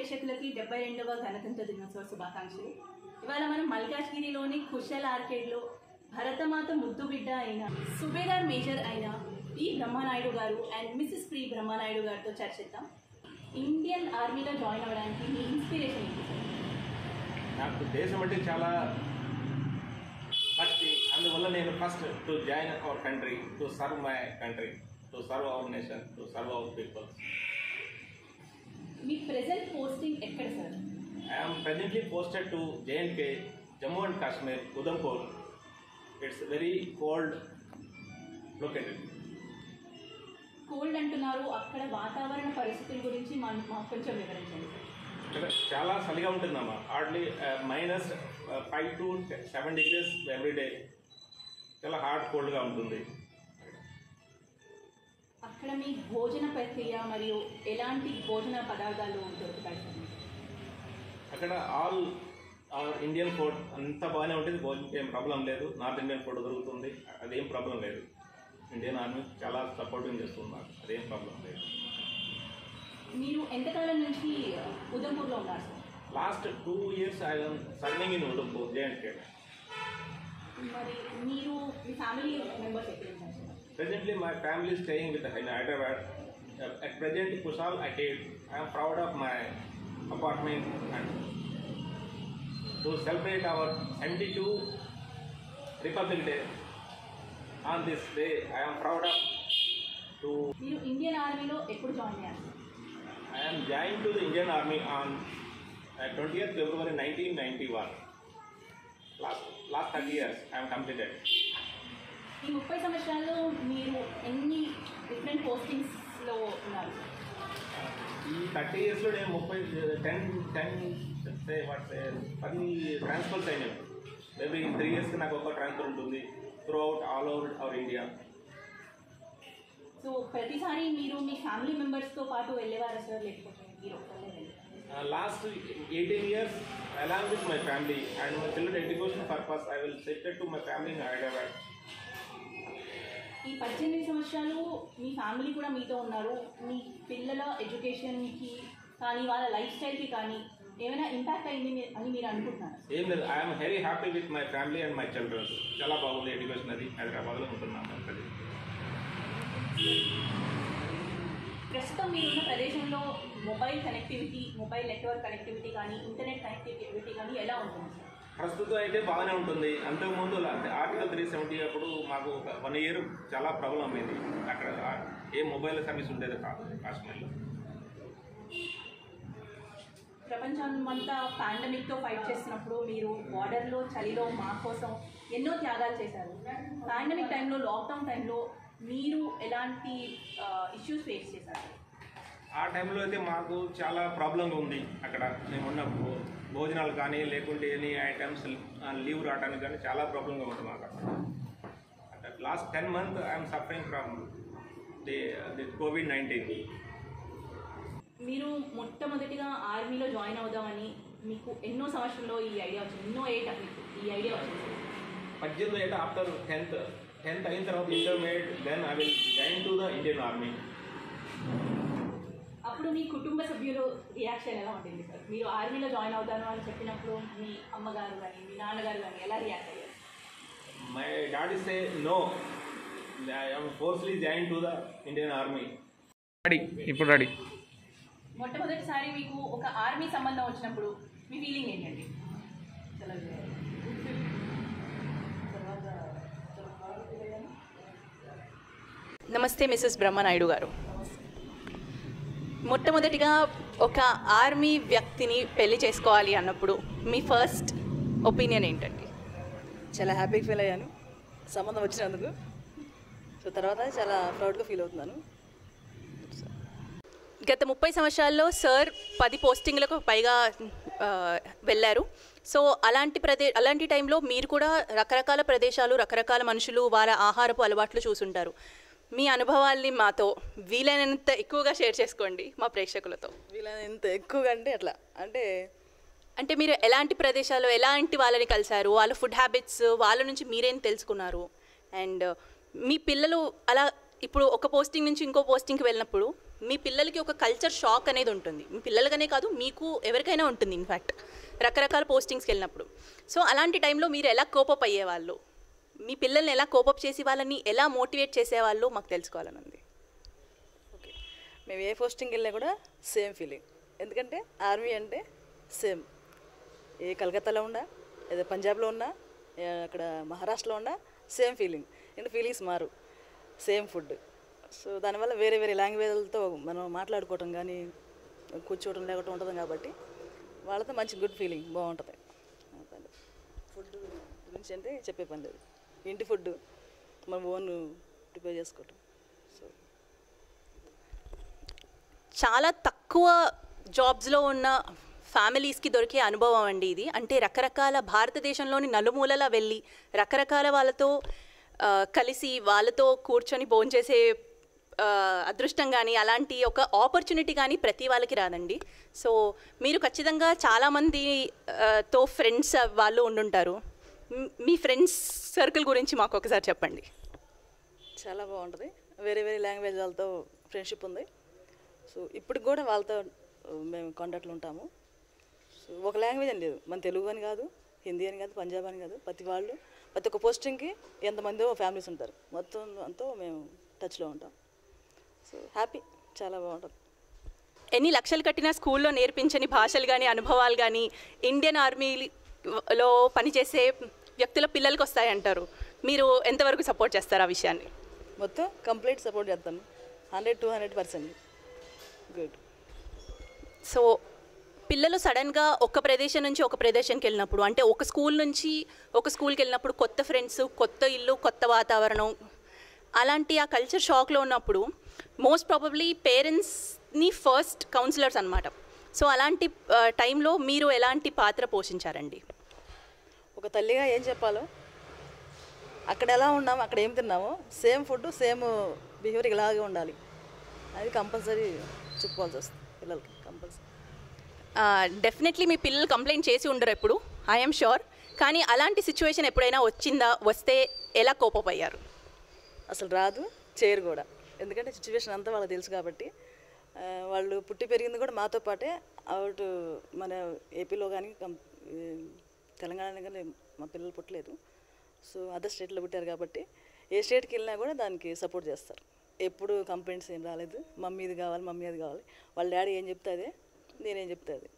ప్రేక్షకులకి డెబ్బై రెండవ గణతంత్ర దినోత్సవ శుభాకాంక్షలు ఇవాళ మనం మల్కాజ్గిరిలోని కుశల్ ఆర్కేడ్లో భరతమాత ముద్దు బిడ్డ అయిన సుబేదార్ మేజర్ అయిన పి బ్రహ్మనాయుడు గారు అండ్ మిస్సెస్ ప్రి బ్రహ్మనాయుడు గారితో చర్చిద్దాం ఇండియన్ ఆర్మీలో జాయిన్ అవ్వడానికి మీ ఇన్స్పిరేషన్ ఏంటి సార్ నాకు దేశం అంటే చాలా భక్తి అందువల్ల నేను first to join our country to serve my country to serve our nation to serve our people మీ ప్రెసెంట్ పోస్టింగ్ ఎక్కడ sir I'm presently posted to J and K Jammu and Kashmir Udhampur it's very cold located cold అంటున్నారు అక్కడ వాతావరణ పరిస్థితుల గురించి మన- మాకు కొంచెం వివరించండి సార్ ఇక్కడ చాలా చలిగా ఉంటుందమ్మా hardly minus five to seven degrees every day చాలా హార్డ్ కోల్డ్గా ఉంటుంది అక్కడ మీ భోజన ప్రక్రియ మరియు ఎలాంటి భోజన పదార్థాలు దొరుకుతాయి సార్ మీకు? అక్కడ ఆల్ ఆల్ ఇండియన్ ఫుడ్ అంతా బాగానే ఉంటుంది భోజనంకి ఏం ప్రాబ్లం లేదు నార్త్ ఇండియన్ ఫుడ్ దొరుకుతుంది అదేం ప్రాబ్లం లేదు ఇండియన్ ఆర్మీ చాలా సపోర్టింగ్ చేస్తుంది మాకు అదేం ప్రాబ్లం లేదు మీరు ఎంతకాలం నుంచి ఉదంపూర్లో ఉన్నారు sir last two years I serving in Udhampur J and K మరి మీరు మీ ఫ్యామిలీ మెంబర్స్ ఎక్కడ ఉన్నారు sir Presently, my family is staying with in Hyderabad. Uh, at present, Kushal Arcade. I am proud of my apartment and to celebrate our 72 Republic Day. On this day, I am proud of to మీరు Indian ఆర్మీలో ఎప్పుడు join అయ్యారు sir I am joined to the Indian Army on uh, 20th February 1991. Last last 30 years, I am completed. ఈ ముప్పై సంవత్సరాల్లో మీరు ఎన్ని different పోస్టింగ్స్లో ఉన్నారు సార్ ఈ థర్టీ ఇయర్స్లో నేను ముప్పై టెన్ టెన్ చెప్తే వాట్ పది ట్రాన్స్ఫర్స్ అయినాయి ఎవ్రీ త్రీ ఇయర్స్కి నాకు ఒక ట్రాన్స్ఫర్ ఉంటుంది throughout all over our India so ప్రతిసారి మీరు మీ ఫ్యామిలీ మెంబర్స్తో పాటు వెళ్ళేవారా సార్ లేకపోతే మీరు ఒక్కళ్ళే వెళ్ళారా last eighteen years along with my family and my children education purpose I will settled to my family in Hyderabad ఈ పద్దెనిమిది సంవత్సరాలు మీ ఫ్యామిలీ కూడా మీతో ఉన్నారు మీ పిల్లల ఎడ్యుకేషన్కి కానీ వాళ్ళ లైఫ్ స్టైల్కి కానీ ఏమైనా ఇంపాక్ట్ అయింది మీ- అని మీరు అనుకుంటున్నారా ఏం లేదు I'm very happy with my family and my childrens చాలా బాగుంది ఎడ్యుకేషన్ అది హైదరాబాద్లో ఉంటున్నాను అది ప్రస్తుతం మీరున్న ప్రదేశంలో mobile connectivity mobile network connectivity కానీ ఇంటర్నెట్ కనెక్టివిటీ కానీ ఎలా ఉంటుంది సార్ ప్రస్తుతం అయితే బాగానే ఉంటుంది అంతకుముందు అంటే ఆర్టికల్ త్రీ సెవెంటీ అప్పుడు మాకు ఒక వన్ ఇయర్ చాలా ప్రాబ్లం అయింది అక్కడ ఆ- ఏ మొబైల్ సర్వీస్ ఉండేది కాదు కాశ్మీర్లో ప్రపంచమంతా పాండమిక్తో ఫైట్ చేస్తున్నప్పుడు మీరు బార్డర్లో చలిలో మా కోసం ఎన్నో త్యాగాలు చేశారు పాండమిక్ టైంలో లాక్డౌన్ టైంలో మీరు ఎలాంటి ఇష్యూస్ ఫేస్ చేశారు ఆ టైంలో అయితే మాకు చాలా ప్రాబ్లంగా ఉంది అక్కడ మేమున్న భో- భోజనాలు కానీ లేకుంటే ఎనీ ఐటమ్స్ లీవ్ రావడానికి కానీ చాలా ప్రాబ్లంగా ఉంటుంది మాకు అక్కడ last ten month I'm suffering from the the covid nineteen మీరు మొట్టమొదటిగా ఆర్మీలో జాయిన్ అవుదామని మీకు ఎన్నో సంవత్సరంలో ఈ ఐడియా వచ్చింది ఎన్నో ఏట మీకు ఈ ఐడియా వచ్చింది పద్దెనిమిది ఏట ఆఫ్టర్ టెన్త్ టెన్త్ అయిన తర్వాత intermediate then I will join to the Indian army అప్పుడు మీ కుటుంబ సభ్యులు రియాక్షన్ ఎలా ఉంటుంది సార్ మీరు ఆర్మీలో జాయిన్ అవుతాను అని చెప్పినప్పుడు మీ అమ్మగారు కానీ మీ నాన్నగారు కానీ ఎలా రియాక్ట్ అయ్యారు my daddy say no I am forcely join to the Indian army ready ఇప్పుడు రెడీ మొట్టమొదటిసారి మీకు ఒక ఆర్మీ సంబంధం వచ్చినప్పుడు మీ ఫీలింగ్ ఏంటండి నమస్తే మిస్సెస్ బ్రహ్మనాయుడు గారు మొట్టమొదటిగా ఒక ఆర్మీ వ్యక్తిని పెళ్లి చేసుకోవాలి అన్నప్పుడు మీ ఫస్ట్ ఒపీనియన్ ఏంటండి చాలా హ్యాపీగా ఫీల్ అయ్యాను సంబంధం వచ్చినందుకు సో తర్వాత చాలా ప్రౌడ్గా ఫీల్ అవుతున్నాను గత ముప్పై సంవత్సరాల్లో సార్ పది పోస్టింగ్లకు పైగా ఆ, వెళ్ళారు సో అలాంటి ప్రదే అలాంటి టైంలో మీరు కూడా రకరకాల ప్రదేశాలు రకరకాల మనుషులు వాళ్ళ ఆహారపు అలవాట్లు చూసుంటారు మీ అనుభవాల్ని మాతో వీలైనంత ఎక్కువగా షేర్ చేసుకోండి మా ప్రేక్షకులతో వీళ్ళని ఎంత ఎక్కువగా అంటే అట్లా అంటే అంటే మీరు ఎలాంటి ప్రదేశాల్లో ఎలాంటి వాళ్ళని కలిశారు వాళ్ళ ఫుడ్ హ్యాబిట్స్ వాళ్ళ నుంచి మీరేం తెలుసుకున్నారు అండ్ మీ పిల్లలు అలా ఇప్పుడు ఒక పోస్టింగ్ నుంచి ఇంకో పోస్టింగ్కి వెళ్ళినప్పుడు మీ పిల్లలకి ఒక కల్చర్ షాక్ అనేది ఉంటుంది మీ పిల్లలకనే కాదు మీకు ఎవరికైనా ఉంటుంది ఇన్ఫ్యాక్ట్ రకరకాల పోస్టింగ్స్కి వెళ్ళినప్పుడు సో అలాంటి టైంలో మీరు ఎలా కోపప్ అయ్యేవాళ్ళు మీ పిల్లల్ని ఎలా కోపప్ చేసి వాళ్ళని ఎలా మోటివేట్ చేసేవాళ్ళు మాకు తెలుసుకోవాలని ఉంది ఓకే మేము ఏ పోస్టింగ్కి వెళ్ళినా కూడా సేమ్ ఫీలింగ్ ఎందుకంటే ఆర్మీ అంటే సేమ్ ఏ కలకత్తాలో ఉన్నా ఏదో పంజాబ్లో ఉన్నా ఏ అక్కడ మహారాష్ట్రలో ఉన్నా సేమ్ ఫీలింగ్ ఎందుకంటే ఫీలింగ్స్ మారు సేమ్ ఫుడ్ సో దానివల్ల వేరే వేరే లాంగ్వేజ్లతో మనం మాట్లాడుకోవటం కానీ కూర్చోవడం లేకపోవడం ఉంటుంది కాబట్టి వాళ్ళతో మంచి గుడ్ ఫీలింగ్ బాగుంటుంది ఫుడ్ గురించి అంటే చెప్పే పని లేదు ఇంటి ఫుడ్ మనం ఓన్ ప్రిపేర్ చేసుకోవటం సో చాలా తక్కువ జాబ్స్లో ఉన్న ఫ్యామిలీస్కి దొరికే అనుభవం అండి ఇది అంటే రకరకాల భారతదేశంలోని నలుమూలలా వెళ్ళి రకరకాల వాళ్ళతో ఆ, కలిసి వాళ్ళతో కూర్చొని భోంచేసే ఆ, అదృష్టం కానీ అలాంటి ఒక ఆపర్చునిటీ కానీ ప్రతి వాళ్ళకి రాదండి సో మీరు ఖచ్చితంగా చాలామంది ఆ, తో ఫ్రెండ్స్ వాళ్ళు ఉండుంటారు మ్- మీ ఫ్రెండ్స్ సర్కిల్ గురించి మాకు ఒకసారి చెప్పండి చాలా బాగుంటుంది వేరే వేరే లాంగ్వేజ్ వాళ్ళతో ఫ్రెండ్షిప్ ఉంది సో ఇప్పటికి కూడా వాళ్ళతో ఆ, మేము కాంటాక్ట్లో ఉంటాము సో ఒక లాంగ్వేజ్ అని లేదు మన తెలుగు అని కాదు హిందీ అని కాదు పంజాబ్ అని కాదు ప్రతి వాళ్ళు ప్రతి ఒక్క పోస్టింగ్కి ఎంతమందో ఫ్యామిలీస్ ఉంటారు మొత్తం అంతా మేము టచ్లో ఉంటాం సో హ్యాపీ చాలా బాగుంటుంది ఎన్ని లక్షలు కట్టినా స్కూల్లో నేర్పించని భాషలు కానీ అనుభవాలు కానీ ఇండియన్ ఆర్మీలో పనిచేసే వ్యక్తుల పిల్లలకి వస్తాయంటారు మీరు ఎంతవరకు సపోర్ట్ చేస్తారు ఆ విషయాన్ని మొత్తం కంప్లీట్ సపోర్ట్ చేస్తాను hundred two hundred percent good so పిల్లలు సడన్గా ఒక ప్రదేశం నుంచి ఒక ప్రదేశానికి వెళ్ళినప్పుడు అంటే ఒక స్కూల్ నుంచి ఒక స్కూల్కి వెళ్ళినప్పుడు కొత్త ఫ్రెండ్స్ కొత్త ఇల్లు కొత్త వాతావరణం అలాంటి ఆ కల్చర్ షాక్లో ఉన్నప్పుడు మోస్ట్ ప్రాబబ్లీ పేరెంట్స్ని ఫస్ట్ కౌన్సిలర్స్ అనమాట సో అలాంటి టైంలో మీరు ఎలాంటి పాత్ర పోషించారండి ఒక తల్లిగా ఏం చెప్పాలో అక్కడ ఎలా ఉన్నాము అక్కడ ఏం తిన్నామో సేమ్ ఫుడ్ సేమ్ బిహేవియర్ ఇలాగే ఉండాలి అది కంపల్సరీ చెప్పుకోవాల్సి వస్తుంది పిల్లలకి కంపల్సరీ డెఫినెట్లీ మీ పిల్లలు కంప్లైంట్ చేసి ఉండరు ఎప్పుడు ఐఎమ్ షూర్ కానీ అలాంటి సిచ్యువేషన్ ఎప్పుడైనా వచ్చిందా వస్తే ఎలా కోపప్ అయ్యారు అసలు రాదు చేయరు కూడా ఎందుకంటే సిచ్యువేషన్ అంతా వాళ్ళకి తెలుసు కాబట్టి ఆ, వాళ్ళు పుట్టి పెరిగింది కూడా మాతో పాటే అవుట్ మన ఏపీలో కానీ కం- ఈ తెలంగాణలో కానీ మా పిల్లలు పుట్టలేదు సో అదర్ స్టేట్లో పుట్టారు కాబట్టి ఏ స్టేట్కి వెళ్ళినా కూడా దానికి సపోర్ట్ చేస్తారు ఎప్పుడు కంప్లైంట్స్ ఏం రాలేదు మమ్మీ ఇది కావాలి మమ్మీ అది కావాలి వాళ్ళ డాడీ ఏం చెప్తే అదే నేనేం చెప్తే అది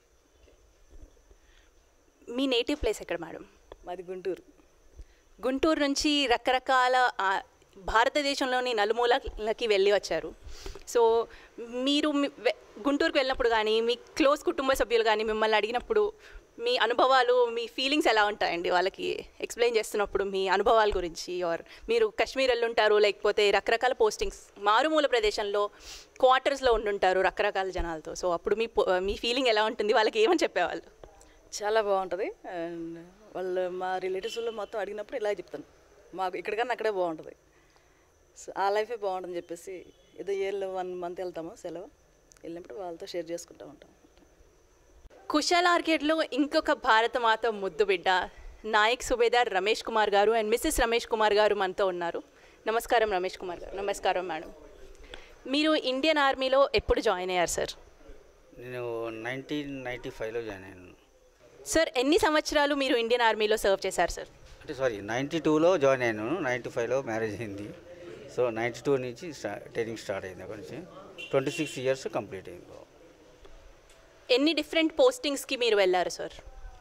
మీ నేటివ్ ప్లేస్ ఎక్కడ మేడం మాది గుంటూరు గుంటూరు నుంచి రకరకాల ఆ, భారతదేశంలోని నలుమూలలకి వెళ్ళి వచ్చారు సో మీరు మీ- వె- గుంటూరుకు వెళ్ళినప్పుడు కానీ మీ క్లోజ్ కుటుంబ సభ్యులు కానీ మిమ్మల్ని అడిగినప్పుడు మీ అనుభవాలు మీ ఫీలింగ్స్ ఎలా ఉంటాయండి వాళ్ళకి ఎక్స్ప్లెయిన్ చేస్తున్నప్పుడు మీ అనుభవాల గురించి ఆర్ మీరు కాశ్మీర్ వెళ్ళుంటారు లేకపోతే రకరకాల పోస్టింగ్స్ మారుమూల ప్రదేశంలో క్వార్టర్స్లో ఉండుంటారు రకరకాల జనాలతో సో అప్పుడు మీ పో- మీ ఫీలింగ్ ఎలా ఉంటుంది వాళ్ళకి ఏమని చెప్పేవాళ్ళు చాలా బాగుంటుంది అండ్ వాళ్ళు మా రిలేటివ్స్లో మొత్తం అడిగినప్పుడు ఇలా చెప్తాను మాకు ఇక్కడికన్నా అక్కడే బాగుంటుంది సో ఆ లైఫే బాగుంటుందని చెప్పేసి ఏదో ఇయర్లో వన్ మంత్ వెళ్తాము సెలవు వెళ్ళినప్పుడు వాళ్ళతో షేర్ చేసుకుంటూ ఉంటాం కుశాల్ ఆర్కేడ్లో ఇంకొక భారతమాత ముద్దు బిడ్డ నాయక్ సుబేదార్ రమేష్ కుమార్ గారు అండ్ మిస్సెస్ రమేష్ కుమార్ గారు మనతో ఉన్నారు నమస్కారం రమేష్ కుమార్ గారు నమస్కారం మేడం మీరు ఇండియన్ ఆర్మీలో ఎప్పుడు జాయిన్ అయ్యారు సార్ నేను నైన్టీన్ నైంటీ ఫైవ్లో జాయిన్ అయ్యాను సార్ ఎన్ని సంవత్సరాలు మీరు ఇండియన్ ఆర్మీలో సర్వ్ చేశారు సార్ అంటే సారీ నైంటీ టూలో జాయిన్ అయ్యాను నైంటీ ఫైవ్లో మ్యారేజ్ అయింది సో నైంటీ టూ నుంచి స్టా ట్రైనింగ్ స్టార్ట్ అయింది అక్కడి నుంచి ట్వంటీ సిక్స్ ఇయర్స్ కంప్లీట్ అయింది ఎన్ని డిఫరెంట్ పోస్టింగ్స్కి మీరు వెళ్ళారు సార్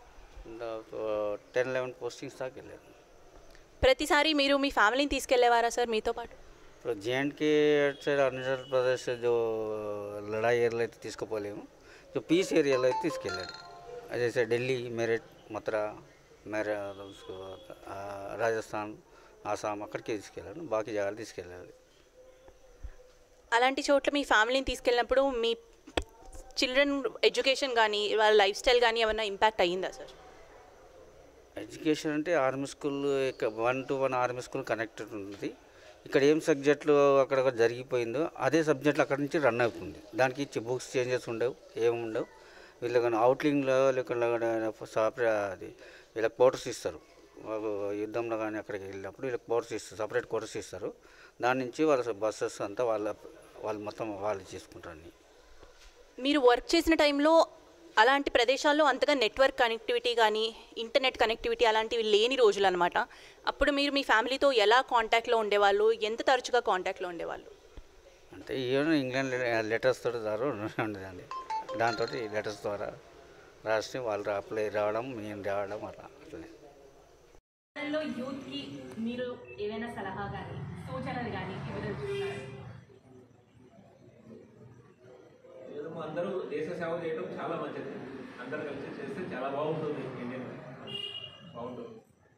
టెన్ లెవెన్ పోస్టింగ్స్ దాకా వెళ్ళాను ప్రతిసారి మీరు మీ ఫ్యామిలీని తీసుకెళ్లేవారా సార్ మీతో పాటు ఇప్పుడు జేఎండ్కే అటు సైడ్ అరుణాచల్ ప్రదేశ్ జో లడాయి ఏరియాలో అయితే తీసుకుపోలేము సో పీస్ ఏరియాలో అయితే తీసుకెళ్ళాడు అదే సార్ ఢిల్లీ మెరట్ మథురా మెర उसको, ఆ, రాజస్థాన్ ఆసాం అక్కడికి తీసుకెళ్ళాను బాకీ జాగాలు తీసుకెళ్ళాలి అలాంటి చోట్ల మీ ఫ్యామిలీని తీసుకెళ్ళినప్పుడు మీ చిల్డ్రన్ ఎడ్యుకేషన్ కానీ వాళ్ళ లైఫ్ స్టైల్ కానీ ఏమైనా ఇంపాక్ట్ అయ్యిందా సార్ ఎడ్యుకేషన్ అంటే army school one two one army school connected ఉంటుంది ఇక్కడ ఏం సబ్జెక్టులు అక్కడ జరిగిపోయిందో అదే సబ్జెక్టులు అక్కడ నుంచి రన్ అవుతుంది దానికి బుక్స్ చేంజెస్ ఉండవు ఏమి ఉండవు వీళ్ళకి అవుట్లింగ్లో లేకుండా సపరేట్ అది వీళ్ళకి క్వార్టర్స్ ఇస్తారు వాళ్ళు యుద్ధంలో కానీ అక్కడికి వెళ్ళినప్పుడు వీళ్ళకి క్వార్టర్స్ ఇస్తారు సపరేట్ క్వార్టర్స్ ఇస్తారు దాని నుంచి వాళ్ళ బస్సెస్ అంతా వాళ్ళ వాళ్ళు మొత్తం వాళ్ళు చేసుకుంటారని మీరు వర్క్ చేసిన టైంలో అలాంటి ప్రదేశాల్లో అంతగా నెట్వర్క్ కనెక్టివిటీ కానీ ఇంటర్నెట్ కనెక్టివిటీ అలాంటివి లేని రోజులు అనమాట అప్పుడు మీరు మీ ఫ్యామిలీతో ఎలా కాంటాక్ట్లో ఉండేవాళ్ళు ఎంత తరచుగా కాంటాక్ట్లో ఉండేవాళ్ళు అంటే ఈవెన్ ఇంగ్లాండ్ లెటర్స్ తోటి ద్వారా ఉండేదండి దాంతో లెటర్స్ ద్వారా రాసి వాళ్ళు అప్లై రావడం మేము రావడం అట్లా అట్లనే లో యూత్కి మీరు ఏదైనా సలహా కానీ సూచనలు కానీ ఇవ్వదలుచుకున్నారు ఏదో అందరూ దేశ సేవ చేయడం చాలా మంచిది అందరు కలిసి చేస్తే చాలా బాగుంటుంది ఇండియన్ బాగుంటుంది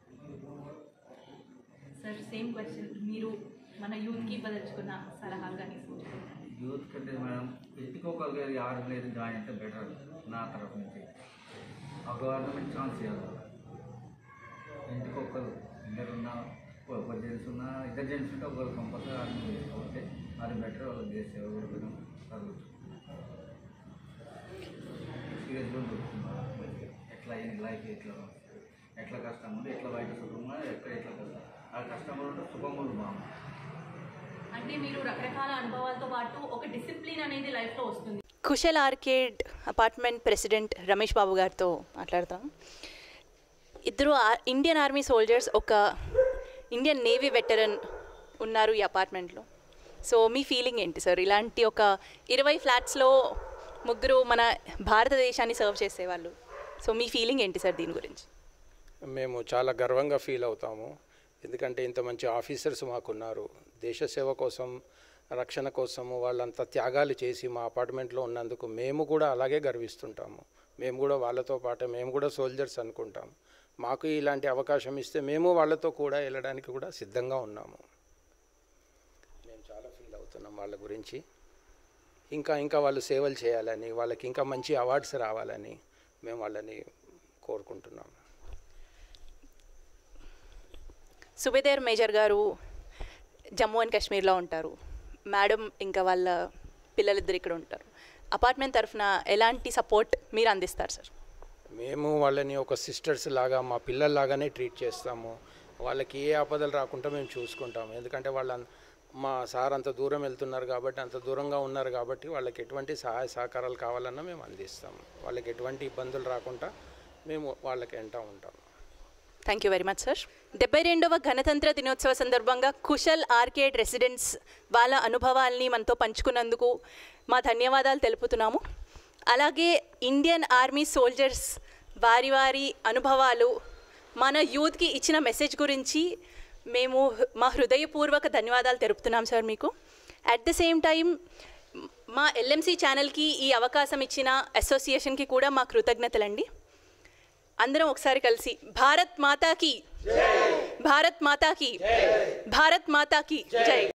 సార్ సేమ్ క్వశ్చన్ మీరు మన యూత్కి ఇవ్వదలుచుకున్న సలహాలు కానీ సూచనలు యూత్ కంటే మనం ఇంటికొకరికి ఆర్గనైజ్ జాయిన్ అయితే బెటర్ నా తరఫు నుంచి ఆ గవర్నమెంట్ ఛాన్స్ ఇవ్వాలి ఇంటికొకరు ఇద్దరు ఉన్న ఒక జెంట్స్ ఉన్న ఇద్దరు జెంట్స్ ఉంటే ఒకరు కంపల్సరీ ఆర్గనైజ్ చేసుకోవాలి అది బెటర్ వాళ్ళకి చేసే ఎవరికైనా చదవచ్చు సీరియస్ ఎట్లా అయింది లైఫ్ ఎట్లా ఎట్లా కష్టం ఉంది ఎట్లా బయట సుఖంగా ఎక్కడ ఎట్లా కష్టం ఆ కష్టం ఉంటే సుఖం కూడా బాగుంది అంటే మీరు రకరకాల అనుభవాలతో పాటు ఒక డిసిప్లిన్ అనేది లైఫ్లో వస్తుంది Kushal arcade apartment president Ramesh Babu గారితో మాట్లాడతాం ఇద్దరు ఆ- ఇండియన్ ఆర్మీ సోల్జర్స్ ఒక ఇండియన్ నేవీ వెటరన్ ఉన్నారు ఈ అపార్ట్మెంట్లో సో మీ ఫీలింగ్ ఏంటి సార్ ఇలాంటి ఒక ఇరవై ఫ్లాట్స్లో ముగ్గురు మన భారతదేశాన్ని సర్వ్ చేసేవాళ్ళు సో మీ ఫీలింగ్ ఏంటి సార్ దీని గురించి మేము చాలా గర్వంగా ఫీల్ అవుతాము ఎందుకంటే ఇంత మంచి ఆఫీసర్స్ మాకున్నారు దేశ సేవ కోసం రక్షణ కోసము వాళ్ళంతా త్యాగాలు చేసి మా అపార్ట్మెంట్లో ఉన్నందుకు మేము కూడా అలాగే గర్విస్తుంటాము మేము కూడా వాళ్ళతో పాటే మేము కూడా సోల్జర్స్ అనుకుంటాం మాకు ఇలాంటి అవకాశం ఇస్తే మేము వాళ్ళతో కూడా వెళ్ళడానికి కూడా సిద్ధంగా ఉన్నాము మేము చాలా ఫీల్ అవుతున్నాం వాళ్ళ గురించి ఇంకా ఇంకా వాళ్ళు సేవలు చేయాలని వాళ్ళకి ఇంకా మంచి అవార్డ్స్ రావాలని మేము వాళ్ళని కోరుకుంటున్నాము సుబేదేర్ మేజర్ గారు జమ్మూ అండ్ కాశ్మీర్లో ఉంటారు మేడం ఇంకా వాళ్ళ పిల్లలిద్దరు ఇక్కడ ఉంటారు అపార్ట్మెంట్ తరఫున ఎలాంటి సపోర్ట్ మీరు అందిస్తారు సార్ మేము వాళ్ళని ఒక సిస్టర్స్ లాగా మా పిల్లల్లాగానే ట్రీట్ చేస్తాము వాళ్ళకి ఏ ఆపదలు రాకుండా మేము చూసుకుంటాము ఎందుకంటే వాళ్ళ మా సార్ అంత దూరం వెళ్తున్నారు కాబట్టి అంత దూరంగా ఉన్నారు కాబట్టి వాళ్ళకి ఎటువంటి సహాయ సహకారాలు కావాలన్నా మేము అందిస్తాము వాళ్ళకి ఎటువంటి ఇబ్బందులు రాకుండా మేము వాళ్ళకి వెంట ఉంటాము thank you very much sir డెబ్బై రెండవ గణతంత్ర దినోత్సవ సందర్భంగా కుశల్ ఆర్కేడ్ రెసిడెంట్స్ వాళ్ళ అనుభవాల్ని మనతో పంచుకున్నందుకు మా ధన్యవాదాలు తెలుపుతున్నాము అలాగే ఇండియన్ ఆర్మీ సోల్జర్స్ వారి వారి అనుభవాలు మన యూత్కి ఇచ్చిన మెసేజ్ గురించి మేము మా హృదయపూర్వక ధన్యవాదాలు తెలుపుతున్నాం సార్ మీకు అట్ ద సేమ్ టైం మా ఎల్ఎంసీ ఛానల్కి ఈ అవకాశం ఇచ్చిన అసోసియేషన్కి కూడా మా కృతజ్ఞతలండి అందరం ఒకసారి కలిసి భారత్ మాతాకి భారత్ మాతాకి భారత్ మాతాకి జై